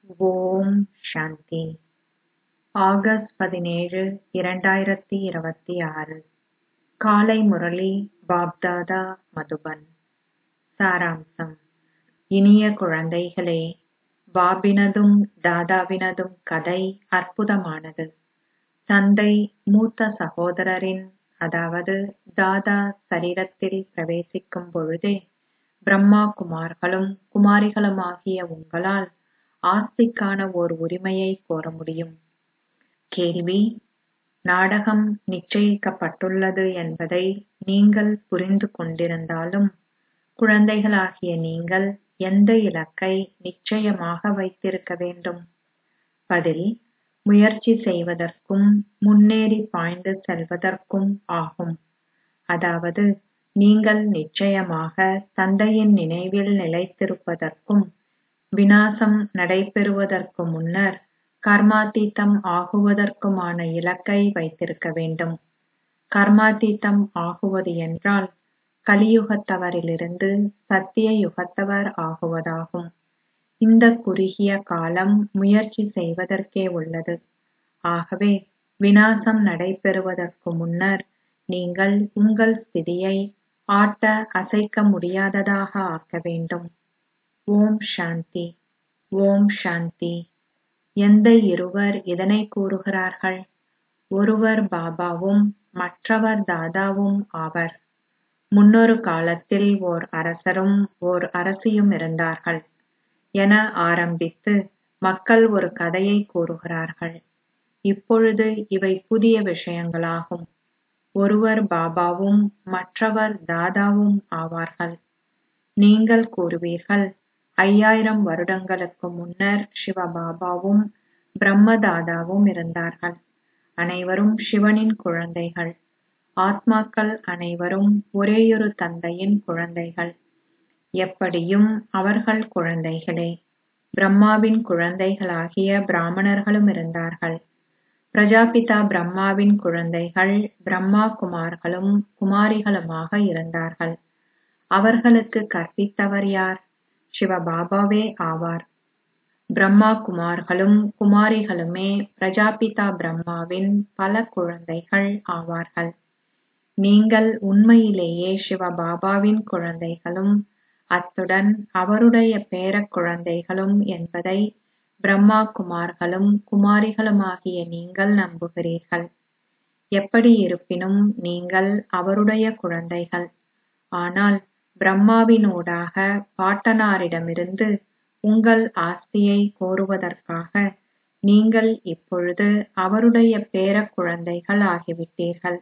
ஓம் சாந்தி August பதினேழு இரண்டாயிரத்தி இருபத்தி ஆறு காலை முரளி பாப்தாதா மதுபன் சாராம்சம் இனிய குழந்தைகளே பாபினதும் தாதாவினதும் கதை அற்புதமானது தந்தை மூத்த சகோதரரின் அதாவது தாதா சரீரத்தில் பிரவேசிக்கும் பொழுதே பிரம்மா குமார்களும் குமாரிகளுமாகிய உங்களால் ஆஸ்திக்கான ஓர் உரிமையை கோர முடியும் கேள்வி நாடகம் நிச்சயிக்கப்பட்டுள்ளது என்பதை நீங்கள் புரிந்து கொண்டிருந்தாலும் குழந்தைகளாகிய நீங்கள் எந்த இலக்கை நிச்சயமாக வைத்திருக்க வேண்டும் பதில் முயற்சி செய்வதற்கும் முன்னேறி பாய்ந்து செல்வதற்கும் ஆகும் அதாவது நீங்கள் நிச்சயமாக தந்தையின் நினைவில் நிலைத்திருப்பதற்கும் விநாசம் நடைபெறுவதற்கு முன்னர் கர்மாத்தீத்தம் ஆகுவதற்குமான இலக்கை வைத்திருக்க வேண்டும் கர்மாத்தீத்தம் ஆகுவது என்றால் கலியுகத்தவரிலிருந்து சத்திய யுகத்தவர் ஆகுவதாகும் இந்த குறுகிய காலம் முயற்சி செய்வதற்கே உள்ளது ஆகவே விநாசம் நடைபெறுவதற்கு முன்னர் நீங்கள் உங்கள் ஸ்திதியை ஆட்ட அசைக்க முடியாததாக ஆக்க வேண்டும் ஓம் சாந்தி ஓம் சாந்தி எந்த இருவர் இதனை கூறுகிறார்கள் ஒருவர் பாபாவும் மற்றவர் தாதாவும் ஆவர் முன்னொரு காலத்தில் ஓர் அரசரும் ஓர் அரசியும் இருந்தார்கள் என ஆரம்பித்து மக்கள் ஒரு கதையை கூறுகிறார்கள் இப்பொழுது இவை புதிய விஷயங்களாகும் ஒருவர் பாபாவும் மற்றவர் தாதாவும் ஆவார்கள் நீங்கள் கூறுவீர்கள் ஐயாயிரம் வருடங்களுக்கு முன்னர் சிவபாபாவும் பிரம்மதாதாவும் இருந்தார்கள் அனைவரும் சிவனின் குழந்தைகள் ஆத்மாக்கள் அனைவரும் ஒரேயொரு தந்தையின் குழந்தைகள் எப்படியும் அவர்கள் குழந்தைகளே பிரம்மாவின் குழந்தைகளாகிய பிராமணர்களும் இருந்தார்கள் பிரஜாபிதா பிரம்மாவின் குழந்தைகள் பிரம்மா குமார்களும் குமாரிகளுமாக இருந்தார்கள் அவர்களுக்கு கற்பித்தவர் யார் சிவபாபாவே ஆவார் பிரம்மா குமார்களும் குமாரிகளுமே பிரஜாபிதா பிரம்மாவின் பல குழந்தைகள் ஆவார்கள் நீங்கள் உண்மையிலேயே சிவபாபாவின் குழந்தைகளும் அத்துடன் அவருடைய பேரக் குழந்தைகளும் என்பதை பிரம்மா குமார்களும் குமாரிகளுமாகிய நீங்கள் நம்புகிறீர்கள் எப்படி இருப்பினும் நீங்கள் அவருடைய குழந்தைகள் ஆனால் பிரம்மாவினூடாக பாட்டனாரிடமிருந்து உங்கள் ஆஸ்தியை கோருவதற்காக நீங்கள் இப்பொழுது அவருடைய பேரக் குழந்தைகள் ஆகிவிட்டீர்கள்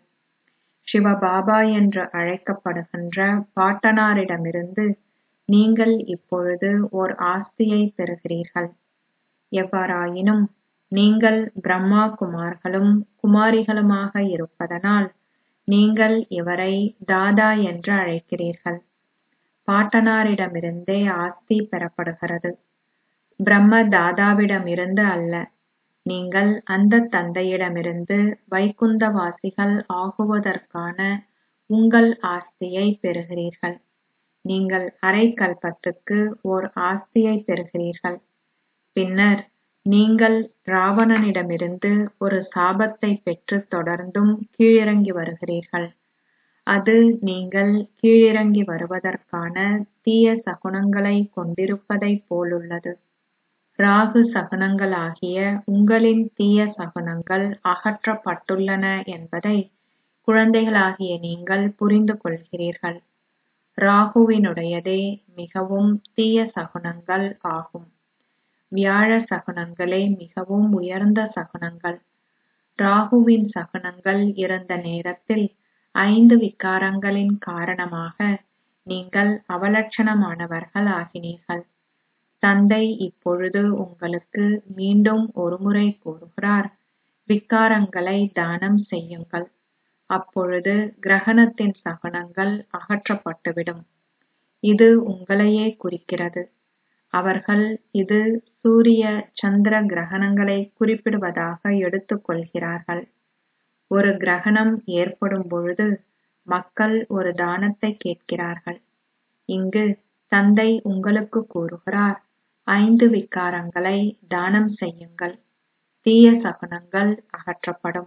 சிவபாபா என்று அழைக்கப்படுகின்ற பாட்டனாரிடமிருந்து நீங்கள் இப்பொழுது ஓர் ஆஸ்தியை பெறுகிறீர்கள் எவ்வாறாயினும் நீங்கள் பிரம்மா குமார்களும் குமாரிகளுமாக இருப்பதனால் நீங்கள் இவரை தாதா என்று அழைக்கிறீர்கள் பாட்டனாரிடமிருந்தே ஆஸ்தி பெறப்படுகிறது பிரம்ம தாதாவிடமிருந்து அல்ல நீங்கள் அந்த தந்தையிடமிருந்து வைகுந்தவாசிகள் ஆகுவதற்கான உங்கள் ஆஸ்தியை பெறுகிறீர்கள் நீங்கள் அரை கல்பத்துக்கு ஓர் ஆஸ்தியை பெறுகிறீர்கள் பின்னர் நீங்கள் ராவணனிடமிருந்து ஒரு சாபத்தை பெற்று தொடர்ந்தும் கீழிறங்கி வருகிறீர்கள் அது நீங்கள் கீழிறங்கி வருவதற்கான தீய சகுனங்களை கொண்டிருப்பதைப் போலுள்ளது ராகு சகுனங்களாகிய உங்களின் தீய சகுனங்கள் அகற்றப்பட்டுள்ளன என்பதை குழந்தைகளாகிய நீங்கள் புரிந்து கொள்கிறீர்கள் ராகுவினுடையதே மிகவும் தீய சகுனங்கள் ஆகும் வியாழ சகுனங்களே மிகவும் உயர்ந்த சகுனங்கள் ராகுவின் சகுனங்கள் இருந்த நேரத்தில் ஐந்து விகாரங்களின் காரணமாக நீங்கள் அவலட்சணமானவர்கள் ஆகினீர்கள் தந்தை இப்பொழுது உங்களுக்கு மீண்டும் ஒருமுறை கூறுகிறார் விகாரங்களை தானம் செய்யுங்கள் அப்பொழுது கிரகணத்தின் சகுனங்கள் அகற்றப்பட்டுவிடும் இது உங்களையே குறிக்கிறது அவர்கள் இது சூரிய சந்திர கிரகணங்களை குறிப்பிடுவதாக எடுத்துக் கொள்கிறார்கள் ஒரு கிரகணம் ஏற்படும் பொழுது மக்கள் ஒரு தானத்தை கேட்கிறார்கள் இங்கு தந்தை உங்களுக்கு கூறுகிறார் ஐந்து விகாரங்களை தானம் செய்யுங்கள் தீய சகுனங்கள் அகற்றப்படும்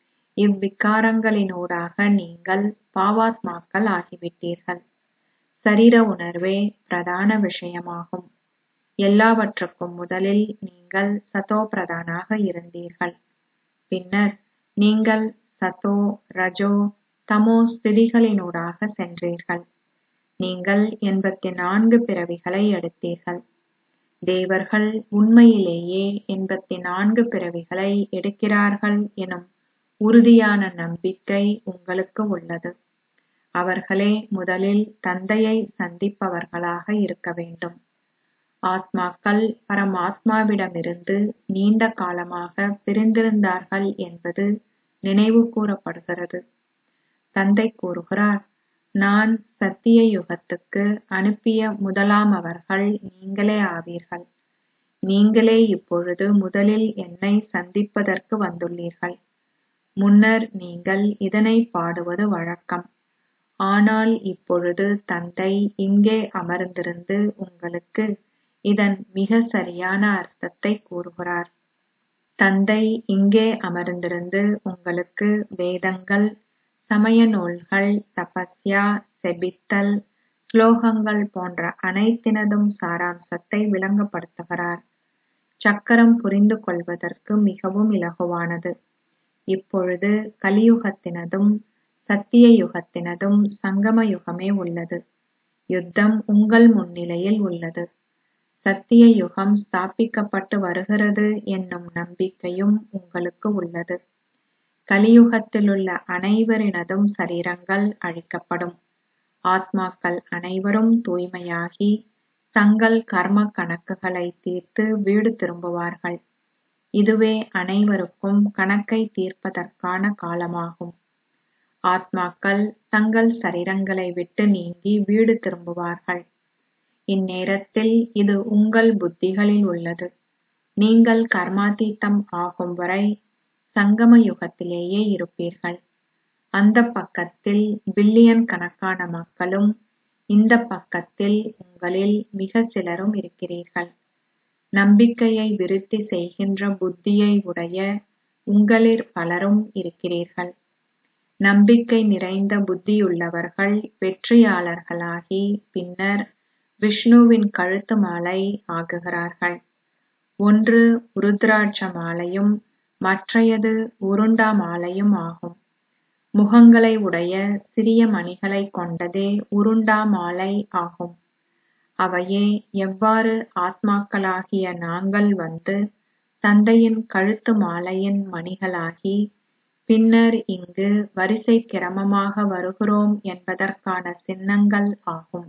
இவ்விகாரங்களினூடாக நீங்கள் பாவாத்மாக்கள் ஆகிவிட்டீர்கள் சரீர உணர்வே பிரதான விஷயமாகும் எல்லாவற்றுக்கும் முதலில் நீங்கள் சதோ பிரதானாக இருந்தீர்கள் பின்னர் நீங்கள் சதோ ரஜோ தமோ ஸ்திதிகளினூடாக சென்றீர்கள் நீங்கள் எண்பத்தி நான்கு பிறவிகளை எடுத்தீர்கள் தேவர்கள் உண்மையிலேயே எண்பத்தி நான்கு பிறவிகளை எடுக்கிறார்கள் எனும் உறுதியான நம்பிக்கை உங்களுக்கு உள்ளது அவர்களே முதலில் தந்தையை சந்திப்பவர்களாக இருக்க வேண்டும் ஆத்மாக்கள் பரமாத்மாவிடமிருந்து நீண்ட காலமாக பிரிந்திருந்தார்கள் என்பது நினைவு கூறப்படுகிறது தந்தை கூறுகிறார் நான் சத்திய யுகத்துக்கு அனுப்பிய முதலாமவர்கள் நீங்களே ஆவீர்கள் நீங்களே இப்பொழுது முதலில் என்னை சந்திப்பதற்கு வந்துள்ளீர்கள் முன்னர் நீங்கள் இதனை பாடுவது வழக்கம் ஆனால் இப்பொழுது தந்தை இங்கே அமர்ந்திருந்து உங்களுக்கு இதன் மிக சரியான அர்த்தத்தை கூறுகிறார் தந்தை இங்கே அமர்ந்திருந்து உங்களுக்கு வேதங்கள் சமய நூல்கள் தபஸ்யா செபித்தல் ஸ்லோகங்கள் போன்ற அனைத்தினதும் சாராம்சத்தை விளங்கப்படுத்துகிறார் சக்கரம் புரிந்து கொள்வதற்கு மிகவும் இலகுவானது இப்பொழுது கலியுகத்தினதும் சத்திய யுகத்தினதும் சங்கம யுகமே உள்ளது யுத்தம் உங்கள் முன்னிலையில் உள்ளது சத்திய யுகம் ஸ்தாபிக்கப்பட்டு வருகிறது என்னும் நம்பிக்கையும் உங்களுக்கு உள்ளது கலியுகத்திலுள்ள அனைவரினதும் சரீரங்கள் அழிக்கப்படும் ஆத்மாக்கள் அனைவரும் தூய்மையாகி தங்கள் கர்ம கணக்குகளை தீர்த்து வீடு திரும்புவார்கள் இதுவே அனைவருக்கும் கணக்கை தீர்ப்பதற்கான காலமாகும் ஆத்மாக்கள் தங்கள் சரீரங்களை விட்டு நீங்கி வீடு திரும்புவார்கள் இந்நேரத்தில் இது உங்கள் புத்திகளில் உள்ளது நீங்கள் கர்மாதீத்தம் ஆகும் வரை சங்கம யுகத்திலேயே இருப்பீர்கள் அந்த பக்கத்தில் பில்லியன் கணக்கான மக்களும் இந்த பக்கத்தில் உங்களில் மிக சிலரும் இருக்கிறீர்கள் நம்பிக்கையை விருத்தி செய்கின்ற புத்தியை உடைய உங்களிற் பலரும் இருக்கிறீர்கள் நம்பிக்கை நிறைந்த புத்தியுள்ளவர்கள் வெற்றியாளர்களாகி பின்னர் விஷ்ணுவின் கழுத்து மாலை ஆகுகிறார்கள் ஒன்று ருத்ராட்ச மாலையும் மற்றையது உருண்டா மாலையும் ஆகும் முகங்களை உடைய சிறிய மணிகளை கொண்டதே உருண்டா மாலை ஆகும் அவையே எவ்வாறு ஆத்மாக்களாகிய நாங்கள் வந்து தந்தையின் கழுத்து மாலையின் மணிகளாகி பின்னர் இங்கு வரிசை கிரமமாக வருகிறோம் என்பதற்கான சின்னங்கள் ஆகும்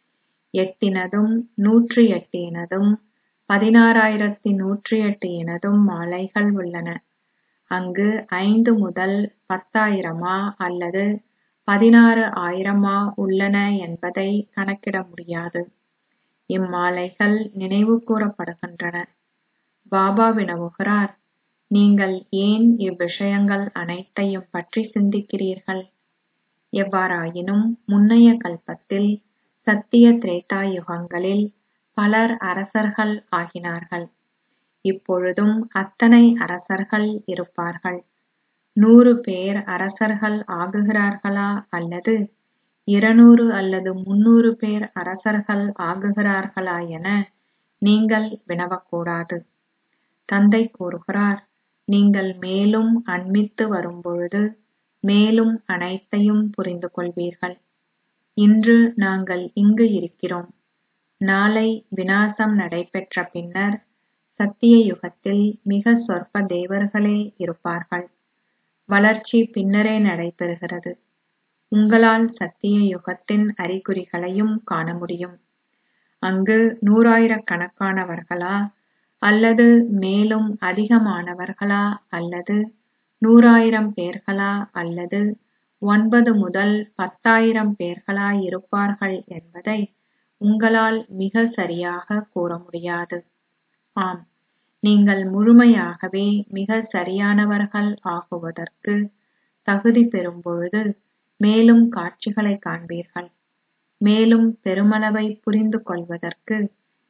எட்டினதும் நூற்றி எட்டு இனதும் பதினாறாயிரத்தி நூற்றி எட்டு இனதும் மாலைகள் உள்ளன அங்கு ஐந்து முதல் பத்தாயிரமா அல்லது பதினாறு ஆயிரமா உள்ளன என்பதை கணக்கிட முடியாது இம்மாலைகள் நினைவு கூறப்படுகின்றன பாபா வினவுகிறார் நீங்கள் ஏன் இவ்விஷயங்கள் அனைத்தையும் பற்றி சிந்திக்கிறீர்கள் எவ்வாறாயினும் முன்னைய கல்பத்தில் சத்திய திரேதா யுகங்களில் பலர் அரசர்கள் ஆகினார்கள் இப்பொழுதும் அத்தனை அரசர்கள் இருப்பார்கள் நூறு பேர் அரசர்கள் ஆகுகிறார்களா அல்லது இருநூறு அல்லது முன்னூறு பேர் அரசர்கள் ஆகுகிறார்களா என நீங்கள் வினவக்கூடாது தந்தை கூறுகிறார் நீங்கள் மேலும் அண்மித்து வரும்பொழுது மேலும் அனைத்தையும் புரிந்து கொள்வீர்கள் இன்று நாங்கள் இங்கு இருக்கிறோம் நாளை விநாசம் நடைபெற்ற பின்னர் சத்திய யுகத்தில் மிக சொற்ப தேவர்களே இருப்பார்கள் வளர்ச்சி பின்னரே நடைபெறுகிறது உங்களால் சத்திய யுகத்தின் அறிகுறிகளையும் காண முடியும் அங்கு நூறாயிரக்கணக்கானவர்களா அல்லது மேலும் அதிகமானவர்களா அல்லது நூறாயிரம் பேர்களா அல்லது ஒன்பது முதல் பத்தாயிரம் பேர்களா இருப்பார்கள் என்பதை உங்களால் மிக சரியாக கூற முடியாது ஆம் நீங்கள் முழுமையாகவே மிக சரியானவர்கள் ஆகுவதற்கு தகுதி பெறும் பொழுது மேலும் காட்சிகளை காண்பீர்கள் மேலும் பெருமளவை புரிந்து கொள்வதற்கு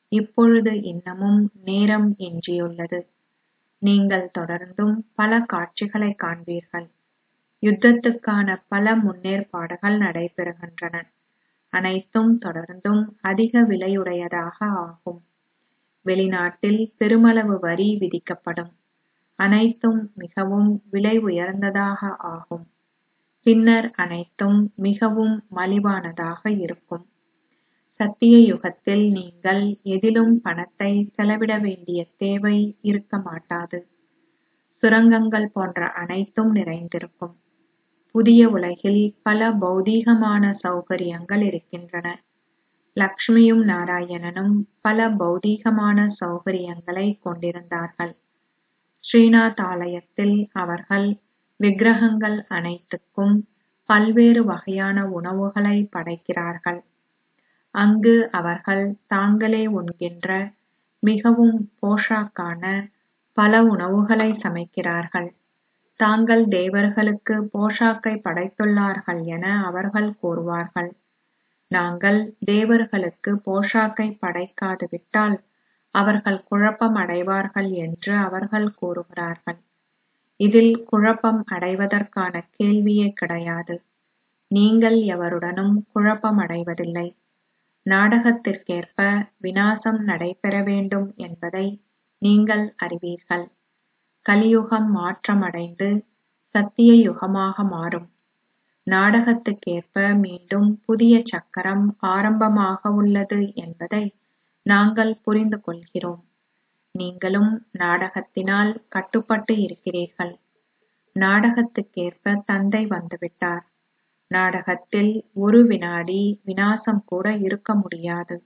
இப்பொழுது இன்னமும் நேரம் எஞ்சியுள்ளது நீங்கள் தொடர்ந்தும் பல காட்சிகளை காண்பீர்கள் யுத்தத்துக்கான பல முன்னேற்பாடுகள் நடைபெறுகின்றன அனைத்தும் தொடர்ந்தும் அதிக விலையுடையதாக ஆகும் வெளிநாட்டில் பெருமளவு வரி விதிக்கப்படும் அனைத்தும் மிகவும் விலை உயர்ந்ததாக ஆகும் பின்னர் அனைத்தும் மிகவும் மலிவானதாக இருக்கும் சத்திய யுகத்தில் நீங்கள் எதிலும் பணத்தை செலவிட வேண்டிய தேவை இருக்க மாட்டாது சுரங்கங்கள் போன்ற அனைத்தும் நிறைந்திருக்கும் புதிய உலகில் பல பௌதீகமான சௌகரியங்கள் இருக்கின்றன லக்ஷ்மியும் நாராயணனும் பல பௌதீகமான சௌகரியங்களை கொண்டிருந்தார்கள் ஸ்ரீநாத் ஆலயத்தில் அவர்கள் விக்கிரகங்கள் அனைத்துக்கும் பல்வேறு வகையான உணவுகளை படைக்கிறார்கள் அங்கு அவர்கள் தாங்களே உண்கின்ற மிகவும் போஷாக்கான பல உணவுகளை சமைக்கிறார்கள் தாங்கள் தேவர்களுக்கு போஷாக்கை படைத்துள்ளார்கள் என அவர்கள் கூறுவார்கள் நாங்கள் தேவர்களுக்கு போஷாக்கை படைக்காது விட்டால் அவர்கள் குழப்பம் அடைவார்கள் என்று அவர்கள் கூறுகிறார்கள் இதில் குழப்பம் அடைவதற்கான கேள்வியே கிடையாது நீங்கள் எவருடனும் குழப்பம் அடைவதில்லை நாடகத்திற்கேற்ப வினாசம் நடைபெற வேண்டும் என்பதை நீங்கள் அறிவீர்கள் கலியுகம் மாற்றமடைந்து சத்திய யுகமாக மாறும் நாடகத்துக்கேற்ப மீண்டும் புதிய சக்கரம் ஆரம்பமாக உள்ளது என்பதை நாங்கள் புரிந்து கொள்கிறோம் நீங்களும் நாடகத்தினால் கட்டுப்பட்டு இருக்கிறீர்கள் நாடகத்துக்கேற்ப தந்தை வந்துவிட்டார் நாடகத்தில் ஒரு வினாடி வினாசம் கூட இருக்க முடியாது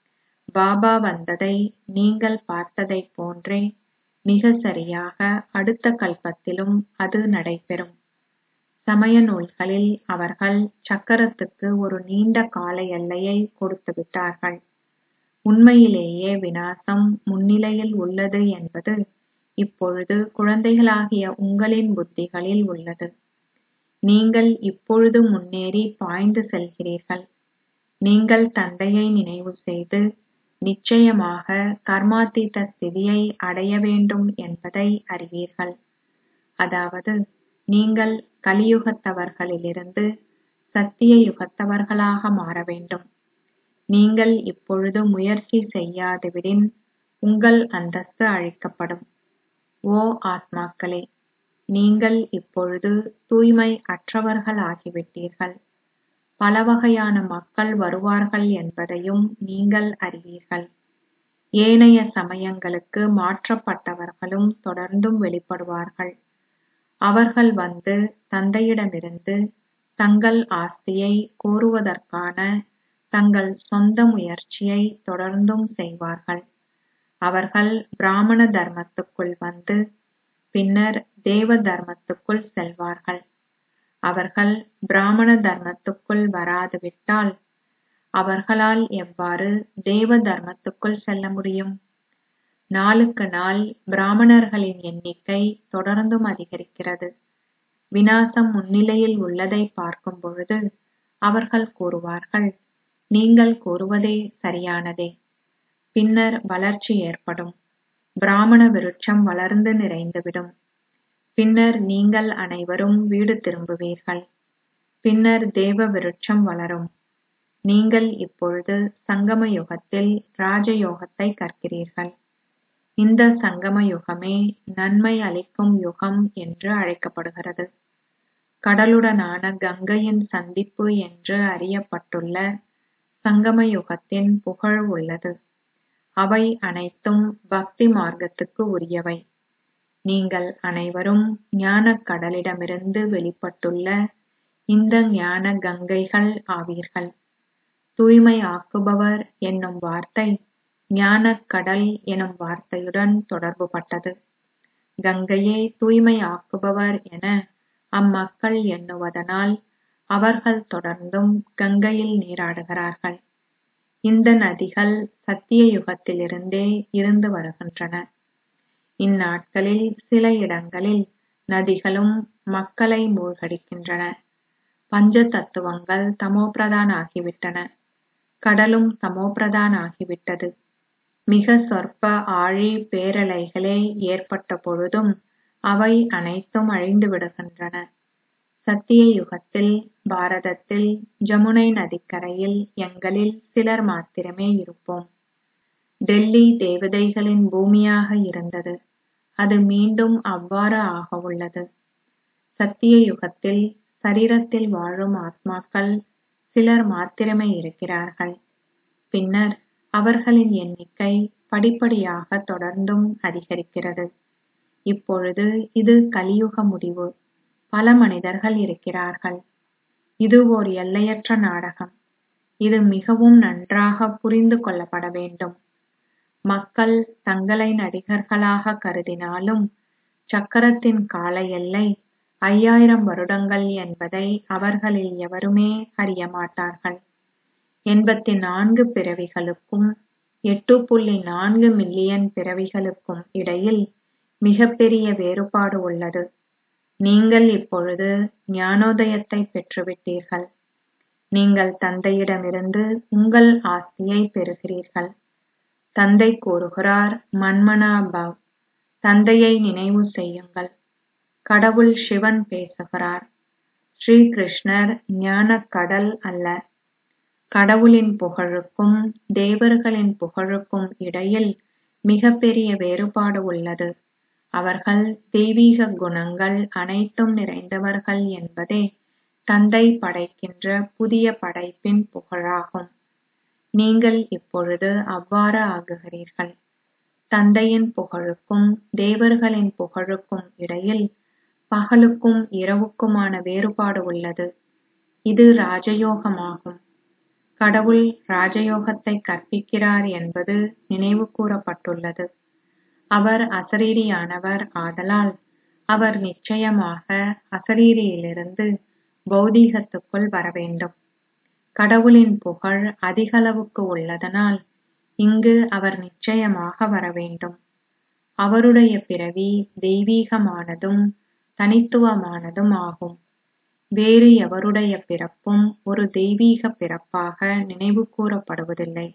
பாபா வந்ததை நீங்கள் பார்த்ததைப் போன்றே மிக சரியாக அடுத்த கல்பத்திலும் அது நடைபெறும் சமய நூல்களில் அவர்கள் சக்கரத்துக்கு ஒரு நீண்ட கால எல்லையை கொடுத்து விட்டார்கள் உண்மையிலேயே வினாசம் முன்னிலையில் உள்ளது என்பது இப்பொழுது குழந்தைகளாகிய உங்களின் புத்திகளில் உள்ளது நீங்கள் இப்பொழுது முன்னேறி பாய்ந்து செல்கிறீர்கள் நீங்கள் தந்தையை நினைவு செய்து நிச்சயமாக கர்மாத்தீத ஸ்திதியை அடைய வேண்டும் என்பதை அறிவீர்கள் அதாவது நீங்கள் கலியுகத்தவர்களிலிருந்து சத்திய யுகத்தவர்களாக மாற வேண்டும் நீங்கள் இப்பொழுது முயற்சி செய்யாதுவிடின் உங்கள் அந்தஸ்து அழிக்கப்படும் ஓ ஆத்மாக்களே நீங்கள் இப்பொழுது தூய்மை அற்றவர்களாகிவிட்டீர்கள் பல வகையான மக்கள் வருவார்கள் என்பதையும் நீங்கள் அறிவீர்கள் ஏனைய சமயங்களுக்கு மாற்றப்பட்டவர்களும் தொடர்ந்தும் வெளிப்படுவார்கள் அவர்கள் வந்து தந்தையிடமிருந்து தங்கள் ஆஸ்தியை கோருவதற்கான தங்கள் சொந்த முயற்சியை தொடர்ந்தும் செய்வார்கள் அவர்கள் பிராமண தர்மத்துக்குள் வந்து பின்னர் தேவ தர்மத்துக்குள் செல்வார்கள் அவர்கள் பிராமண தர்மத்துக்குள் வராது விட்டால் அவர்களால் எவ்வாறு தேவ தர்மத்துக்குள் செல்ல முடியும் நாளுக்கு நாள் பிராமணர்களின் எண்ணிக்கை தொடர்ந்தும் அதிகரிக்கிறது வினாசம் முன்னிலையில் உள்ளதை பார்க்கும் பொழுது அவர்கள் கூறுவார்கள் நீங்கள் கூறுவதே சரியானதே பின்னர் வளர்ச்சி ஏற்படும் பிராமண விருட்சம் வளர்ந்து நிறைந்துவிடும் பின்னர் நீங்கள் அனைவரும் வீடு திரும்புவீர்கள் பின்னர் தேவ விருட்சம் வளரும் நீங்கள் இப்பொழுது சங்கம யுகத்தில் ராஜயோகத்தை கற்கிறீர்கள் இந்த சங்கம யுகமே நன்மை அளிக்கும் யுகம் என்று அழைக்கப்படுகிறது கடலுடனான கங்கையின் சந்திப்பு என்று அறியப்பட்டுள்ள சங்கம யுகத்தின் புகழ் உள்ளது அவை அனைத்தும் பக்தி மார்க்கத்துக்கு உரியவை நீங்கள் அனைவரும் ஞானக் கடலிடமிருந்து வெளிப்பட்டுள்ள இந்த ஞான கங்கைகள் ஆவீர்கள் தூய்மை ஆக்குபவர் என்னும் வார்த்தை ஞானக் கடல் எனும் வார்த்தையுடன் தொடர்புபட்டது கங்கையே தூய்மை ஆக்குபவர் என அம்மக்கள் எண்ணுவதனால் அவர்கள் தொடர்ந்தும் கங்கையில் நீராடுகிறார்கள் இந்த நதிகள் சத்திய யுகத்திலிருந்தே இருந்து வருகின்றன இந்நாட்களில் சில இடங்களில் நதிகளும் மக்களை மூழ்கடிக்கின்றன பஞ்ச தத்துவங்கள் தமோபிரதான் ஆகிவிட்டன கடலும் தமோபிரதான் ஆகிவிட்டது மிக சொற்ப ஆழி பேரலைகளே ஏற்பட்ட பொழுதும் அவை அனைத்தும் அழிந்து விடுகின்றன சத்திய யுகத்தில் பாரதத்தில் ஜமுனை நதிக்கரையில் எங்களில் சிலர் மாத்திரமே இருப்போம் டெல்லி தேவதைகளின் பூமியாக இருந்தது அது மீண்டும் அவ்வாறு ஆக உள்ளது சத்திய யுகத்தில் சரீரத்தில் வாழும் ஆத்மாக்கள் சிலர் மாத்திரமே இருக்கிறார்கள் பின்னர் அவர்களின் எண்ணிக்கை படிப்படியாக தொடர்ந்தும் அதிகரிக்கிறது இப்பொழுது இது கலியுக முடிவு பல மனிதர்கள் இருக்கிறார்கள் இது ஓர் எல்லையற்ற நாடகம் இது மிகவும் நன்றாக புரிந்து கொள்ளப்பட வேண்டும் மக்கள் தங்களை நடிகர்களாக கருதினாலும் சக்கரத்தின் கால எல்லை ஐயாயிரம் வருடங்கள் என்பதை அவர்களில் எவருமே அறிய மாட்டார்கள் எண்பத்தி நான்கு பிறவிகளுக்கும் எட்டு புள்ளி நான்கு மில்லியன் பிறவிகளுக்கும் இடையில் மிகப்பெரிய வேறுபாடு உள்ளது நீங்கள் இப்பொழுது ஞானோதயத்தை பெற்றுவிட்டீர்கள் நீங்கள் தந்தையிடமிருந்து உங்கள் ஆஸ்தியை பெறுகிறீர்கள் தந்தை கூறுகிறார் மன்மனா பவ் தந்தையை நினைவு செய்யுங்கள் கடவுள் சிவன் பேசுகிறார் ஸ்ரீ கிருஷ்ணர் ஞான கடல் அல்ல கடவுளின் புகழுக்கும் தேவர்களின் புகழுக்கும் இடையில் மிகப்பெரிய வேறுபாடு உள்ளது அவர்கள் தெய்வீக குணங்கள் அனைத்தும் நிறைந்தவர்கள் என்பதே தந்தை படைக்கின்ற புதிய படைப்பின் புகழாகும் நீங்கள் இப்பொழுது அவ்வாறு ஆகுகிறீர்கள் தந்தையின் புகழுக்கும் தேவர்களின் புகழுக்கும் இடையில் பகலுக்கும் இரவுக்குமான வேறுபாடு உள்ளது இது ராஜயோகமாகும் கடவுள் ராஜயோகத்தை கற்பிக்கிறார் என்பது நினைவு கூறப்பட்டுள்ளது அவர் அசரீரியானவர் ஆதலால் அவர் நிச்சயமாக அசரீரியிலிருந்து பௌதீகத்துக்குள் வரவேண்டும் கடவுளின் புகழ் அதிகளவுக்கு உள்ளதனால் இங்கு அவர் நிச்சயமாக வரவேண்டும் அவருடைய பிறவி தெய்வீகமானதும் தனித்துவமானதும் ஆகும் வேறு எவருடைய பிறப்பும் ஒரு தெய்வீக பிறப்பாக நினைவு கூறப்படுவதில்லை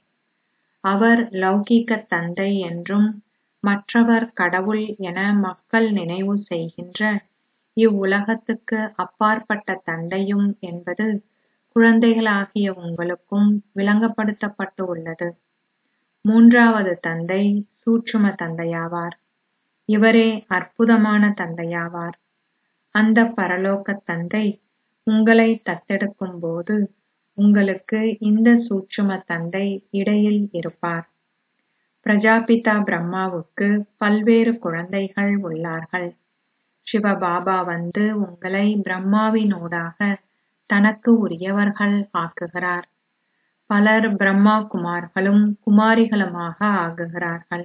அவர் லௌகிக்க தந்தை என்றும் மற்றவர் கடவுள் என மக்கள் நினைவு செய்கின்ற இவ்வுலகத்துக்கு அப்பாற்பட்ட தந்தையும் என்பது குழந்தைகளாகிய உங்களுக்கும் விளங்கப்படுத்தப்பட்டு உள்ளது மூன்றாவது தந்தை சூட்சும தந்தையாவார் இவரே அற்புதமான தந்தையாவார் அந்த பரலோக தந்தை உங்களை தத்தெடுக்கும் போது உங்களுக்கு இந்த சூட்சும தந்தை இடையில் இருப்பார் பிரஜாபிதா பிரம்மாவுக்கு பல்வேறு குழந்தைகள் உள்ளார்கள் சிவபாபா வந்து உங்களை பிரம்மாவினூடாக தனக்கு உரியவர்கள் ஆக்குகிறார் பலர் பிரம்மா குமார்களும் குமாரிகளுமாக ஆகுகிறார்கள்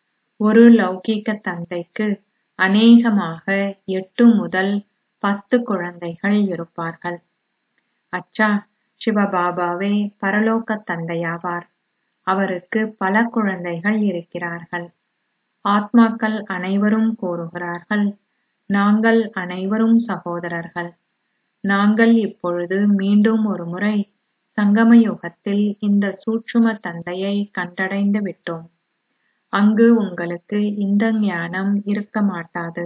ஒரு லௌகீக தந்தைக்கு அநேகமாக எட்டு முதல் பத்து குழந்தைகள் இருப்பார்கள் அச்சா சிவபாபாவே பரலோக தந்தையாவார் அவருக்கு பல குழந்தைகள் இருக்கிறார்கள் ஆத்மாக்கள் அனைவரும் கூறுகிறார்கள் நாங்கள் அனைவரும் சகோதரர்கள் நாங்கள் இப்பொழுது மீண்டும் ஒரு முறை சங்கம யுகத்தில் இந்த சூட்சும தந்தையை கண்டடைந்து விட்டோம் அங்கு உங்களுக்கு இந்த ஞானம் இருக்க மாட்டாது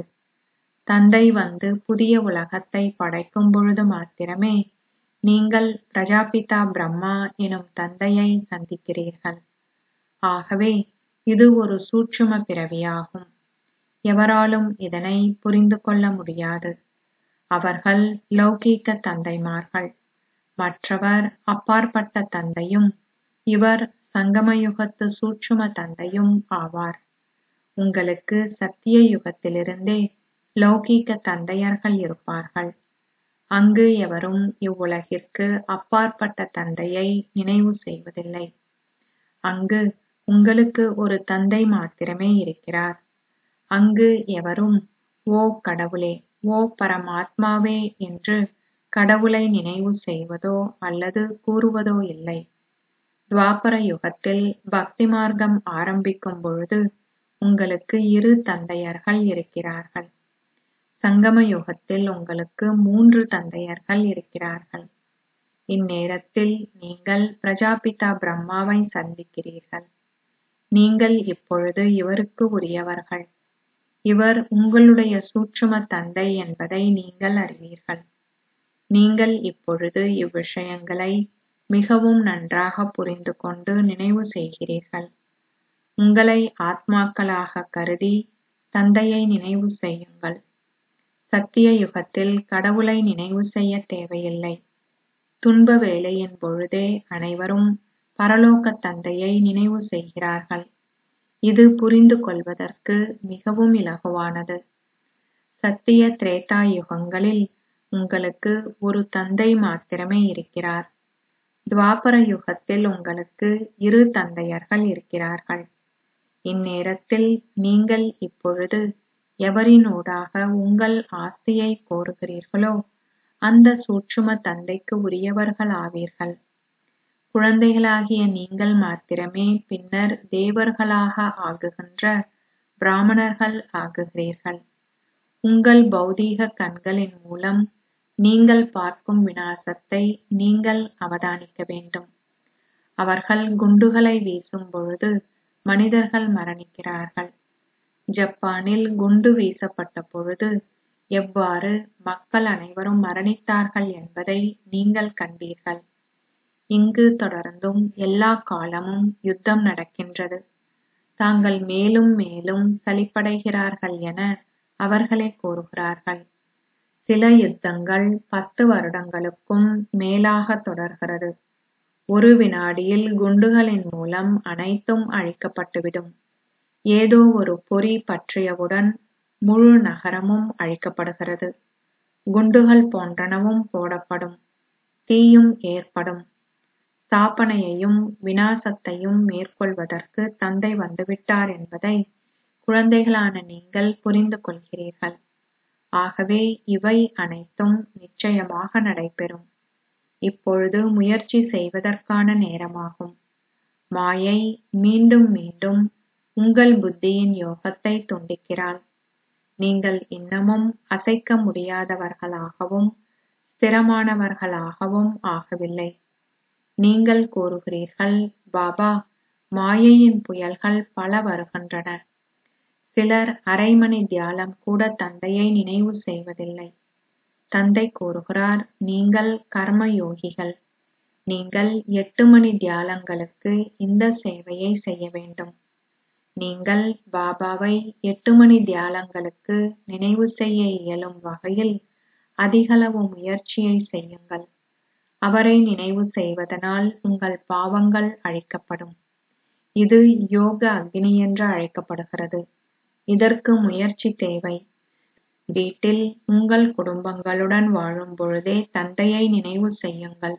தந்தை வந்து புதிய உலகத்தை படைக்கும் பொழுது மாத்திரமே நீங்கள் பிரஜாபிதா பிரம்மா எனும் தந்தையை சந்திக்கிறீர்கள் ஆகவே இது ஒரு சூட்சும பிறவியாகும் எவராலும் இதனை புரிந்து கொள்ள முடியாது அவர்கள் லௌகீக தந்தைமார்கள் மற்றவர் அப்பாற்பட்ட தந்தையும் இவர் சங்கமயுகத்து சூட்சும தந்தையும் ஆவார் உங்களுக்கு சத்திய யுகத்திலிருந்தே லௌகீக தந்தையர்கள் இருப்பார்கள் அங்கு எவரும் இவ்வுலகிற்கு அப்பாற்பட்ட தந்தையை நினைவு செய்வதில்லை அங்கு உங்களுக்கு ஒரு தந்தை மாத்திரமே இருக்கிறார் அங்கு எவரும் ஓ கடவுளே ஓ பரமாத்மாவே என்று கடவுளை நினைவு செய்வதோ அல்லது கூறுவதோ இல்லை துவாபர யுகத்தில் பக்தி மார்க்கம் ஆரம்பிக்கும் பொழுது உங்களுக்கு இரு தந்தையர்கள் இருக்கிறார்கள் சங்கம யுகத்தில் உங்களுக்கு மூன்று தந்தையர்கள் இருக்கிறார்கள் இந்நேரத்தில் நீங்கள் பிரஜாபிதா பிரம்மாவை சந்திக்கிறீர்கள் நீங்கள் இப்பொழுது இவருக்கு உரியவர்கள் இவர் உங்களுடைய சூட்சும தந்தை என்பதை நீங்கள் அறிவீர்கள் நீங்கள் இப்பொழுது இவ்விஷயங்களை மிகவும் நன்றாக புரிந்து கொண்டு நினைவு செய்கிறீர்கள் உங்களை ஆத்மாக்களாக கருதி தந்தையை நினைவு செய்யுங்கள் சத்திய யுகத்தில் கடவுளை நினைவு செய்ய தேவையில்லை துன்ப வேளையின் பொழுதே அனைவரும் பரலோக தந்தையை நினைவு செய்கிறார்கள் இது புரிந்து கொள்வதற்கு மிகவும் இலகுவானது சத்திய திரேதா யுகங்களில் உங்களுக்கு ஒரு தந்தை மாத்திரமே இருக்கிறார் துவாபர யுகத்தில் உங்களுக்கு இரு தந்தையர்கள் இருக்கிறார்கள் இந்நேரத்தில் நீங்கள் இப்பொழுது எவரினூடாக உங்கள் ஆஸ்தியை கோருகிறீர்களோ அந்த சூட்சும தந்தைக்கு உரியவர்கள் ஆவீர்கள் குழந்தைகளாகிய நீங்கள் மாத்திரமே பின்னர் தேவர்களாக ஆகுகின்ற பிராமணர்கள் ஆகுகிறீர்கள் உங்கள் பௌதீக கண்களின் மூலம் நீங்கள் பார்க்கும் விநாசத்தை நீங்கள் அவதானிக்க வேண்டும் அவர்கள் குண்டுகளை வீசும் பொழுது மனிதர்கள் மரணிக்கிறார்கள் ஜப்பானில் குண்டு வீசப்பட்ட பொழுது எவ்வாறு மக்கள் அனைவரும் மரணித்தார்கள் என்பதை நீங்கள் கண்டீர்கள் இங்கு தொடர்ந்தும் எல்லா காலமும் யுத்தம் நடக்கின்றது தாங்கள் மேலும் மேலும் சலிப்படைகிறார்கள் என அவர்களே கூறுகிறார்கள் சில யுத்தங்கள் பத்து வருடங்களுக்கும் மேலாக தொடர்கிறது ஒரு வினாடியில் குண்டுகளின் மூலம் அனைத்தும் அழிக்கப்பட்டுவிடும் ஏதோ ஒரு பொறி பற்றியவுடன் முழு நகரமும் அழிக்கப்படுகிறது குண்டுகள் போன்றனவும் போடப்படும் தீயும் ஏற்படும் ஸ்தாபனையையும் விநாசத்தையும் மேற்கொள்வதற்கு தந்தை வந்துவிட்டார் என்பதை குழந்தைகளான நீங்கள் புரிந்து கொள்கிறீர்கள் ஆகவே இவை அனைத்தும் நிச்சயமாக நடைபெறும் இப்பொழுது முயற்சி செய்வதற்கான நேரமாகும் மாயை மீண்டும் மீண்டும் உங்கள் புத்தியின் யோகத்தை துண்டிக்கிறாள் நீங்கள் இன்னமும் அசைக்க முடியாதவர்களாகவும் ஸ்திரமானவர்களாகவும் ஆகவில்லை நீங்கள் கூறுகிறீர்கள் பாபா மாயையின் புயல்கள் பல வருகின்றன சிலர் அரை மணி தியாலம் கூட தந்தையை நினைவு செய்வதில்லை தந்தை கூறுகிறார் நீங்கள் கர்ம யோகிகள் நீங்கள் எட்டு மணி தியாலங்களுக்கு இந்த சேவையை செய்ய வேண்டும் நீங்கள் பாபாவை எட்டு மணி தியாலங்களுக்கு நினைவு செய்ய இயலும் வகையில் அதிகளவு முயற்சியை செய்யுங்கள் அவரை நினைவு செய்வதனால் உங்கள் பாவங்கள் அழிக்கப்படும் இது யோக அக்னி என்று அழைக்கப்படுகிறது இதற்கு முயற்சி தேவை வீட்டில் உங்கள் குடும்பங்களுடன் வாழும் பொழுதே தந்தையை நினைவு செய்யுங்கள்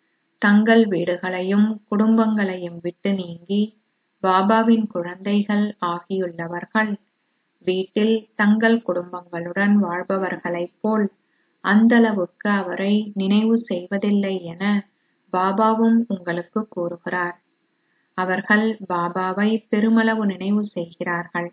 தங்கள் வீடுகளையும் குடும்பங்களையும் விட்டு நீங்கி பாபாவின் குழந்தைகள் ஆகியுள்ளவர்கள் வீட்டில் தங்கள் குடும்பங்களுடன் வாழ்பவர்களைப் போல் அந்தளவுக்கு அவரை நினைவு செய்வதில்லை என பாபாவும் உங்களுக்கு கூறுகிறார் அவர்கள் பாபாவை பெருமளவு நினைவு செய்கிறார்கள்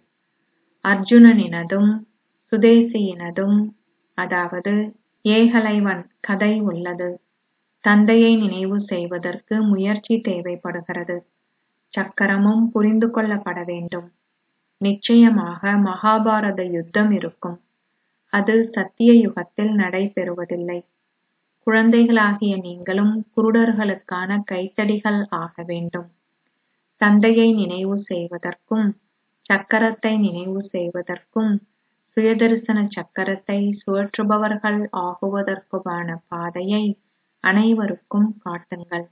அர்ஜுனனினதும் சுதேசியினதும் அதாவது ஏகலைவன் கதை உள்ளது தந்தையை நினைவு செய்வதற்கு முயற்சி தேவைப்படுகிறது சக்கரமும் புரிந்து கொள்ளப்பட வேண்டும் நிச்சயமாக மகாபாரத யுத்தம் இருக்கும் அது சத்திய யுகத்தில் நடைபெறுவதில்லை குழந்தைகளாகிய நீங்களும் குருடர்களுக்கான கைத்தடிகள் ஆக வேண்டும் தந்தையை நினைவு செய்வதற்கும் சக்கரத்தை நினைவு செய்வதற்கும் சுயதரிசன சக்கரத்தை சுழற்றுபவர்கள் ஆகுவதற்குமான பாதையை அனைவருக்கும் காட்டுங்கள்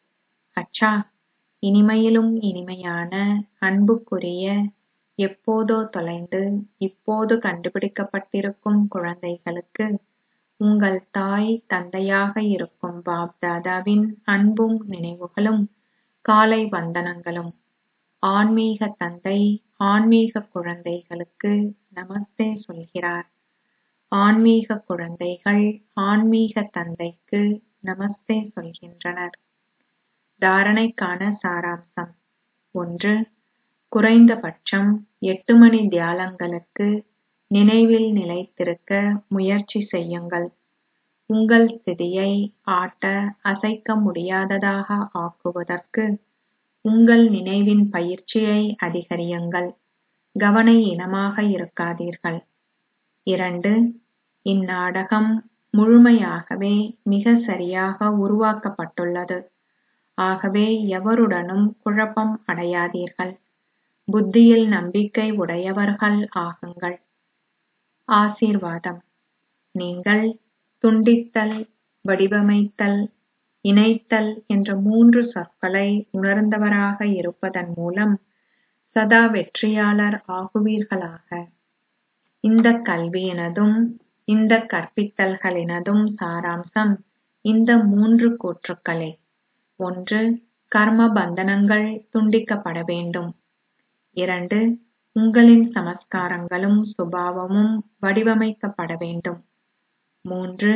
அச்சா இனிமையிலும் இனிமையான அன்புக்குரிய எப்போதோ தொலைந்து இப்போது கண்டுபிடிக்கப்பட்டிருக்கும் குழந்தைகளுக்கு உங்கள் தாய் தந்தையாக இருக்கும் பாப் தாதாவின் அன்பும் நினைவுகளும் காலை வந்தனங்களும் ஆன்மீக தந்தை ஆன்மீக குழந்தைகளுக்கு நமஸ்தே சொல்கிறார் ஆன்மீக குழந்தைகள் ஆன்மீக தந்தைக்கு நமஸ்தே சொல்கின்றனர் தாரணைக்கான சாராம்சம் ஒன்று குறைந்தபட்சம் எட்டு மணி தியாலங்களுக்கு நினைவில் நிலைத்திருக்க முயற்சி செய்யுங்கள் உங்கள் ஸ்திதியை ஆட்ட அசைக்க முடியாததாக ஆக்குவதற்கு உங்கள் நினைவின் பயிற்சியை அதிகரியுங்கள் கவன இனமாக இருக்காதீர்கள் இரண்டு இந்நாடகம் முழுமையாகவே மிக சரியாக உருவாக்கப்பட்டுள்ளது ஆகவே எவருடனும் குழப்பம் அடையாதீர்கள் புத்தியில் நம்பிக்கை உடையவர்கள் ஆகுங்கள் ஆசீர்வாதம் நீங்கள் துண்டித்தல் வடிவமைத்தல் இணைத்தல் என்ற மூன்று சொற்களை உணர்ந்தவராக இருப்பதன் மூலம் சதா வெற்றியாளர் ஆகுவீர்களாக இந்த கல்வியினதும் இந்த கற்பித்தல்களினதும் சாராம்சம் இந்த மூன்று கூற்றுக்களே ஒன்று கர்ம பந்தனங்கள் துண்டிக்கப்பட வேண்டும் இரண்டு உங்களின் சமஸ்காரங்களும் சுபாவமும் வடிவமைக்கப்பட வேண்டும் மூன்று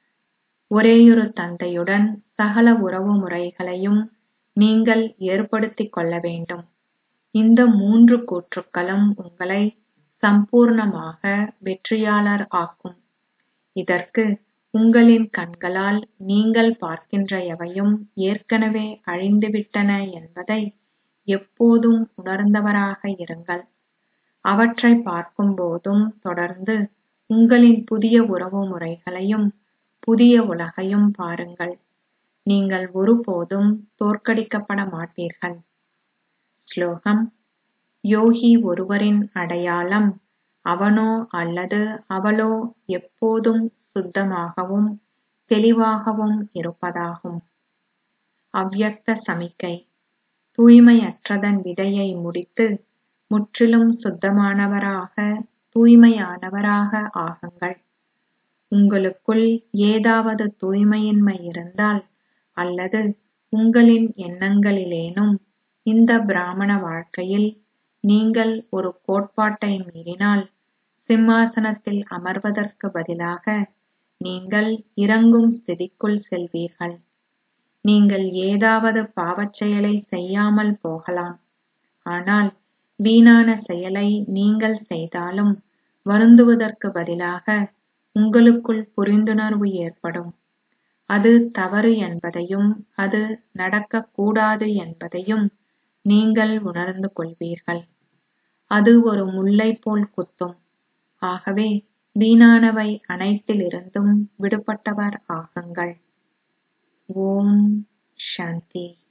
ஒரேயொரு தந்தையுடன் சகல உறவு முறைகளையும் நீங்கள் ஏற்படுத்திக் கொள்ள வேண்டும் இந்த மூன்று கூற்றுக்களும் உங்களை சம்பூர்ணமாக வெற்றியாளர் ஆக்கும் இதற்கு உங்களின் கண்களால் நீங்கள் பார்க்கின்ற எவையும் ஏற்கனவே அழிந்துவிட்டன என்பதை எப்போதும் உணர்ந்தவராக இருங்கள் அவற்றை பார்க்கும்போதும் தொடர்ந்து உங்களின் புதிய உறவு முறைகளையும் புதிய உலகையும் பாருங்கள் நீங்கள் ஒருபோதும் தோற்கடிக்கப்பட மாட்டீர்கள் ஸ்லோகம் யோகி ஒருவரின் அடையாளம் அவனோ அல்லது அவளோ எப்போதும் சுத்தமாகவும் தெளிவாகவும் இருப்பதாகும் அவ்யக்த சமிக்கை தூய்மையற்றதன் விதையை முடித்து முற்றிலும் சுத்தமானவராக தூய்மையானவராக ஆகுங்கள் உங்களுக்குள் ஏதாவது தூய்மையின்மை இருந்தால் அல்லது உங்களின் எண்ணங்களிலேனும் இந்த பிராமண வாழ்க்கையில் நீங்கள் ஒரு கோட்பாட்டை மீறினால் சிம்மாசனத்தில் அமர்வதற்கு பதிலாக நீங்கள் இறங்கும் ஸ்திதிக்குள் செல்வீர்கள் நீங்கள் ஏதாவது பாவச் செயலை செய்யாமல் போகலாம் ஆனால் வீணான செயலை நீங்கள் செய்தாலும் வருந்துவதற்கு பதிலாக உங்களுக்குள் புரிந்துணர்வு ஏற்படும் அது தவறு என்பதையும் அது நடக்கக்கூடாது என்பதையும் நீங்கள் உணர்ந்து கொள்வீர்கள் அது ஒரு முல்லை போல் குத்தும் ஆகவே வீணானவை அனைத்திலிருந்தும் விடுபட்டவர் ஆகுங்கள் ஓம் சாந்தி